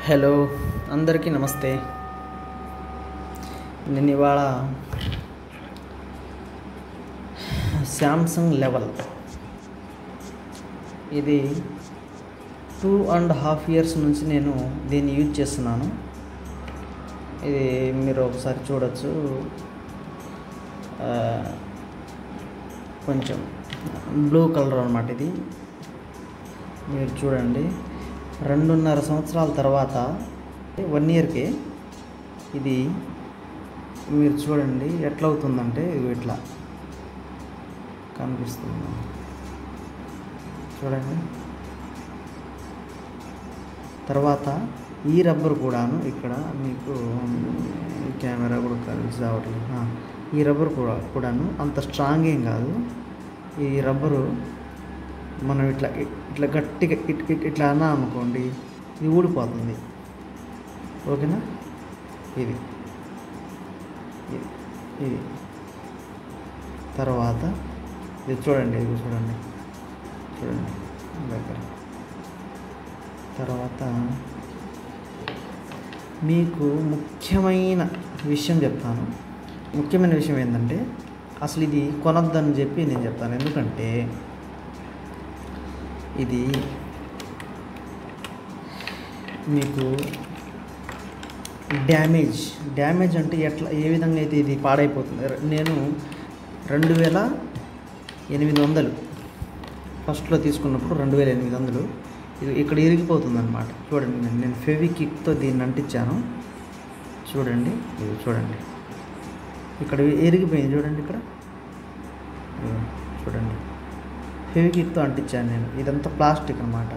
Hello అందరికీ నమస్తే నేను ఇవాళ శాంసంగ్ లెవెల్ ఇది టూ అండ్ హాఫ్ ఇయర్స్ నుంచి నేను దీన్ని యూజ్ చేస్తున్నాను ఇది మీరు ఒకసారి చూడొచ్చు ఆ, కొంచెం బ్లూ కలర్ అనమాట ఇది మీరు చూడండి రెండున్నర సంవత్సరాల తర్వాత వన్ ఇయర్కి ఇది మీరు చూడండి ఎట్లా అవుతుందంటే ఇది ఇట్లా కనిపిస్తుంది చూడండి తర్వాత ఈ రబ్బర్ కూడాను ఇక్కడ మీకు ఈ కెమెరా కూడా కలిసి రావట్లేదు ఆ, ఈ రబ్బర్ కూడా కూడాను అంత స్ట్రాంగ్ ఏం కాదు ఈ రబ్బరు మనం ఇట్లా ఇట్లా గట్టిగా ఇట్ ఇట్ ఇట్లా అన్నా అనుకోండి ఇది ఊడిపోతుంది ఓకేనా ఇది ఇది ఇది తర్వాత ఇది చూడండి ఇది చూడండి చూడండి దగ్గర తర్వాత మీకు ముఖ్యమైన విషయం చెప్తాను ముఖ్యమైన విషయం ఏంటంటే అసలు ఇది కొనొద్దని చెప్పి నేను చెప్తాను ఎందుకంటే ఇది మీకు డ్యామేజ్ డ్యామేజ్ అంటే ఎట్లా ఏ విధంగా అయితే ఇది పాడైపోతుంది ర- నేను రెండు వేల ఎనిమిది వందలు ఫస్ట్లో తీసుకున్నప్పుడు రెండు వేల ఎనిమిది వందలు ఇది ఇక్కడ ఇరిగిపోతుంది అనమాట చూడండి నేను నేను ఫెవికిక్తో దీన్ని అంటించాను చూడండి ఇది చూడండి ఇక్కడ ఇరిగిపోయింది చూడండి ఇక్కడ ఇదిగో చూడండి ఫెవికిక్తో అంటించాను నేను ఇదంతా ప్లాస్టిక్ అనమాట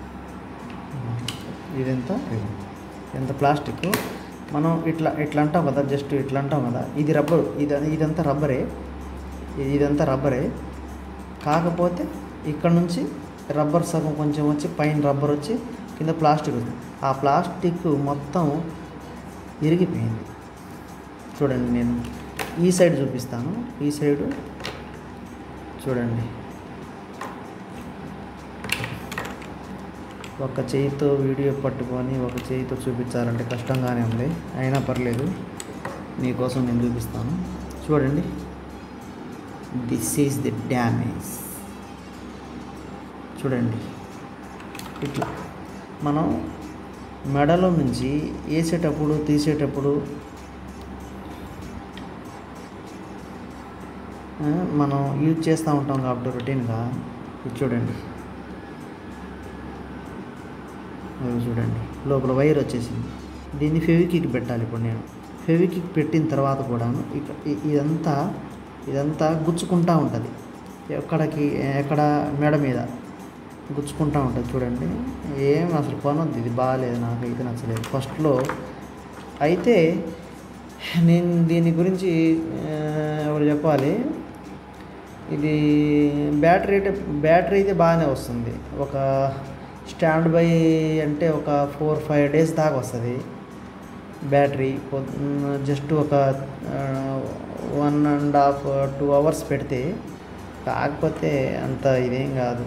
ఇదంతా ఇదిగో. ఇదంతా ప్లాస్టిక్ మనం ఇట్లా ఇట్లా అంటాం కదా జస్ట్ ఇట్లా అంటాం కదా ఇది రబ్బరు ఇది ఇదంతా రబ్బరే ఇది- ఇదంతా రబ్బరే కాకపోతే ఇక్కడ నుంచి రబ్బర్ సగం కొంచెం వచ్చి పైన రబ్బర్ వచ్చి కింద ప్లాస్టిక్ ఉంది ఆ ప్లాస్టిక్ మొత్తం ఇరిగిపోయింది చూడండి నేను ఈ సైడ్ చూపిస్తాను ఈ సైడు చూడండి ఒక చేయితో వీడియో పట్టుకొని ఒక చేయితో చూపించాలంటే కష్టంగానే ఉంది అయినా పర్లేదు మీకోసం నేను చూపిస్తాను చూడండి దిస్ ఈజ్ ది డ్యామేజ్ చూడండి ఇట్లా మనం మెడలో నుంచి వేసేటప్పుడు తీసేటప్పుడు ఆ, మనం యూజ్ చేస్తూ ఉంటాం కాబట్టి రొటీన్గా ఇది చూడండి అది చూడండి లోపల వైర్ వచ్చేసింది దీన్ని ఫెవికిక్ పెట్టాలి ఇప్పుడు నేను ఫెవికిక్ పెట్టిన తర్వాత కూడాను ఇక ఇ- ఇదంతా ఇదంతా గుచ్చుకుంటా ఉంటుంది ఎక్కడికి ఎక్కడ మెడ మీద గుచ్చుకుంటా ఉంటుంది చూడండి ఏం అసలు కొనొద్దు ఇది బాగాలేదు నాకైతే నచ్చలేదు ఫస్ట్లో అయితే నేను దీని గురించి ఆ, ఎవరు చెప్పాలి ఇది బ్యాటరీ అయితే బ్యాటరీ అయితే బాగానే వస్తుంది ఒక స్టాండ్ బై అంటే ఒక ఫోర్ ఫైవ్ డేస్ దాకా వస్తుంది బ్యాటరీ జస్ట్ ఒక one and half two hours పెడితే కాకపోతే అంత ఇదేం కాదు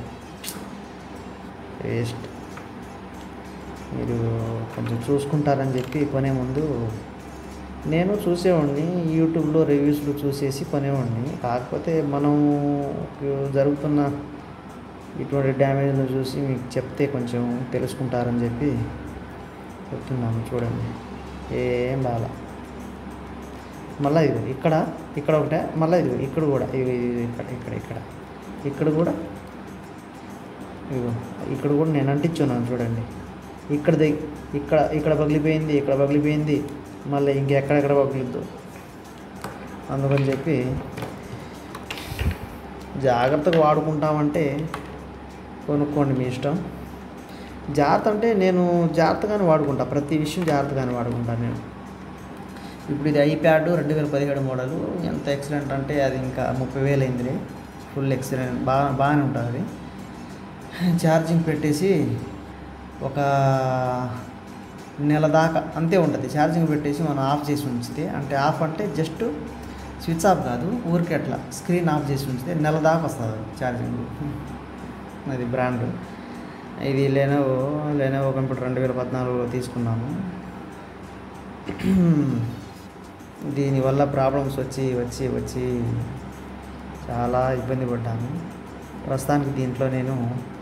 వేస్ట్ మీరు కొంచెం చూసుకుంటారని చెప్పి కొనే ముందు నేను చూసేవాడిని యూట్యూబ్లో రివ్యూస్లు చూసేసి కొనేవాడిని కాకపోతే మనం జరుగుతున్న ఇటువంటి డ్యామేజ్లు చూసి మీకు చెప్తే కొంచెం తెలుసుకుంటారని చెప్పి చెప్తున్నాను చూడండి ఏం బాగా మళ్ళీ ఇది ఇక్కడ ఇక్కడ ఒకటే మళ్ళీ ఇది ఇక్కడ కూడా ఇది ఇది ఇక్కడ ఇక్కడ ఇక్కడ ఇక్కడ కూడా ఇదిగో ఇక్కడ కూడా నేను అంటించున్నాను చూడండి ఇక్కడ దగ్- ఇక్కడ ఇక్కడ పగిలిపోయింది ఇక్కడ పగిలిపోయింది మళ్ళీ ఇంకెక్కడెక్కడ పగిలిద్దు అందుకని చెప్పి జాగ్రత్తగా వాడుకుంటామంటే కొనుక్కోండి మీ ఇష్టం జాగ్రత్త అంటే నేను జాగ్రత్తగానే వాడుకుంటా ప్రతి విషయం జాగ్రత్తగానే వాడుకుంటాను నేను ఇప్పుడు ఇది ఐప్యాడ్ రెండు వేల పదిహేడు మోడల్ ఎంత ఎక్సలెంట్ అంటే అది ఇంకా ముప్పై వేలు అయిందిలే ఫుల్ ఎక్సలెంట్ బాగా బాగానే ఉంటుంది అది ఛార్జింగ్ పెట్టేసి ఒక నెల దాకా అంతే ఉంటుంది ఛార్జింగ్ పెట్టేసి మనం ఆఫ్ చేసి ఉంచితే అంటే ఆఫ్ అంటే జస్ట్ స్విచ్ ఆఫ్ కాదు ఊరికే అట్లా స్క్రీన్ ఆఫ్ చేసి ఉంచితే నెల దాకా వస్తుంది ఛార్జింగ్ అది బ్రాండ్ ఇది లెనోవో లెనోవో కంప్యూటర్ రెండు వేల పద్నాలుగులో తీసుకున్నాను దీనివల్ల ప్రాబ్లమ్స్ వచ్చి వచ్చి వచ్చి చాలా ఇబ్బంది పడ్డాను ప్రస్తుతానికి దీంట్లో నేను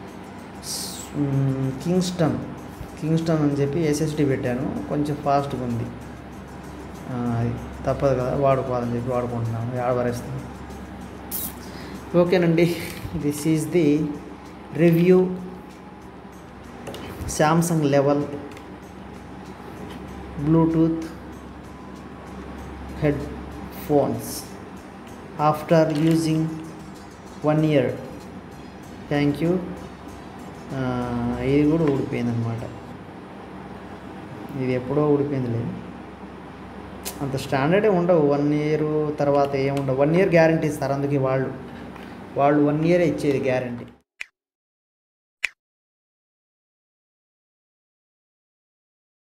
మ్, కింగ్స్టన్ కింగ్స్టన్ అని చెప్పి ఎస్ఎస్డి పెట్టాను కొంచెం ఫాస్ట్గా ఉంది ఆ, అది తప్పదు కదా వాడుకోవాలని చెప్పి వాడుకుంటున్నాను ఆడవరేస్తాను ఓకేనండి this is the review Samsung Level Bluetooth headphones after using one year thank you ఇది కూడా ఊడిపోయింది అనమాట ఇది ఎప్పుడో ఊడిపోయింది లేదు అంత స్టాండర్డే ఉండవు వన్ ఇయర్ తర్వాత ఏముండవు వన్ ఇయర్ గ్యారంటీ ఇస్తారు అందుకే వాళ్ళు వాళ్ళు వన్ ఇయరే ఇచ్చేది గ్యారంటీ